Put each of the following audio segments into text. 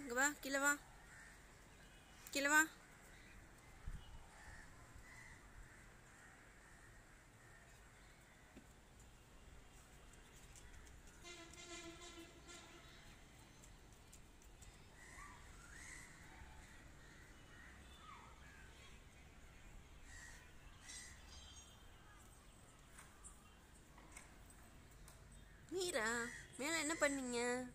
இங்கே வா கீழே வா கீழே வா மீரா மேலே என்ன பண்ணீங்க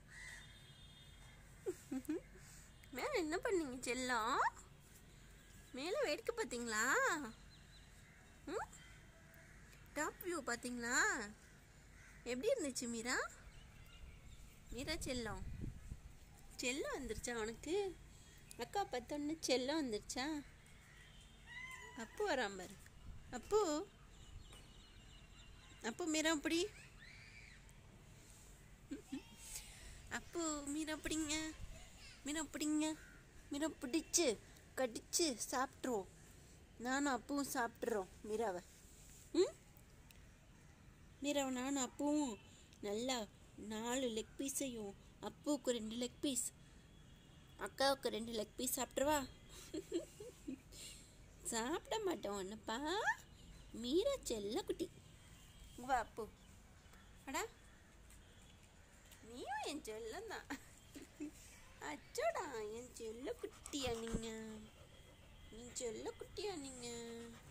மேலே என்ன பண்ணீங்க செல்லம் மேலே வேடிக்கை பார்த்தீங்களா ம் டாப் வியூ பார்த்தீங்களா எப்படி இருந்துச்சு மீரா மீரா செல்லம் செல்லம் வந்துருச்சா உனக்கு அக்கா பார்த்தோன்னு செல்லம் வந்துருச்சா அப்பு வராம பாரு அப்பு அப்பு மீரா அப்படி அப்போ மீரா பிடிங்க மீரா பிடிங்க மீரா பிடிச்சு கடிச்சு சாப்பிட்ருவோம் நானும் அப்பவும் சாப்பிட்றோம் மீராவை ம் மீராவை நானும் அப்பவும் நல்லா நாலு லெக் பீஸையும் அப்புவுக்கு ரெண்டு லெக் பீஸ் அக்காவுக்கு ரெண்டு லெக் பீஸ் சாப்பிட்ருவா சாப்பிட மாட்டோம் என்னப்பா மீரா செல்ல குட்டி வா அப்பு அடா நீயும் என் செல்லம் தான் அச்சோடா என் செல்ல குட்டியா நீங்க என் செல்ல குட்டியா நீங்க